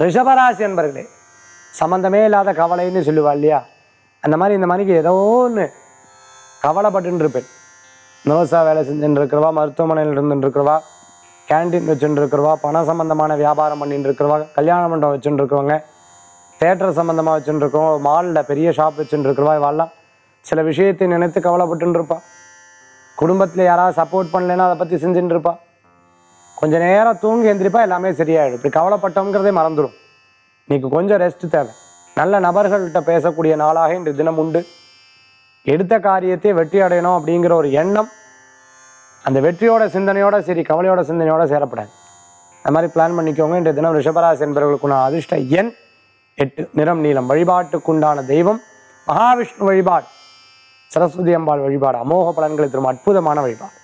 ரிஷபராசி என்பர்களே சம்மந்தமே இல்லாத கவலைன்னு சொல்லுவா இல்லையா அந்த மாதிரி இந்த மாதிரிக்கு ஏதோ ஒன்று கவலைப்பட்டுன்னு இருப்பேன் நர்ஸாக வேலை செஞ்சுட்டு இருக்கிறவா மருத்துவமனையில் இருந்துட்டு இருக்கிறவா கேண்டீன் வச்சுட்டு இருக்கிறவா பண சம்பந்தமான வியாபாரம் பண்ணிட்டு இருக்கிறவா கல்யாண மண்டபம் வச்சுட்டு இருக்கிறவங்க தேட்டர் சம்மந்தமாக வச்சுட்டு இருக்கோம் மாலில் பெரிய ஷாப் வச்சுட்டு இருக்கிறவா இவாள்லாம் சில விஷயத்தை நினைத்து கவலைப்பட்டுன்னு இருப்பா குடும்பத்தில் யாராவது சப்போர்ட் பண்ணலைன்னா அதை பற்றி செஞ்சுட்டு இருப்பா கொஞ்ச நேரம் தூங்கி எந்திரிப்பா எல்லாமே சரியாயிடும் இப்படி கவலைப்பட்டோங்கிறதே மறந்துடும் இன்னைக்கு கொஞ்சம் ரெஸ்ட் தேவை நல்ல நபர்கள்ட்ட பேசக்கூடிய நாளாக இன்று தினம் உண்டு எடுத்த காரியத்தை வெற்றி அடையணும் அப்படிங்கிற ஒரு எண்ணம் அந்த வெற்றியோட சிந்தனையோட சரி கவலையோட சிந்தனையோட சேரப்படாது அந்த மாதிரி பிளான் பண்ணிக்கோங்க இன்றைய தினம் ரிஷபராசி என்பவர்களுக்குண்டான அதிர்ஷ்ட எண் எட்டு நிறம் நீளம் வழிபாட்டுக்குண்டான தெய்வம் மகாவிஷ்ணு வழிபாடு சரஸ்வதி அம்பாள் வழிபாடு அமோக பலன்களை தரும் அற்புதமான வழிபாடு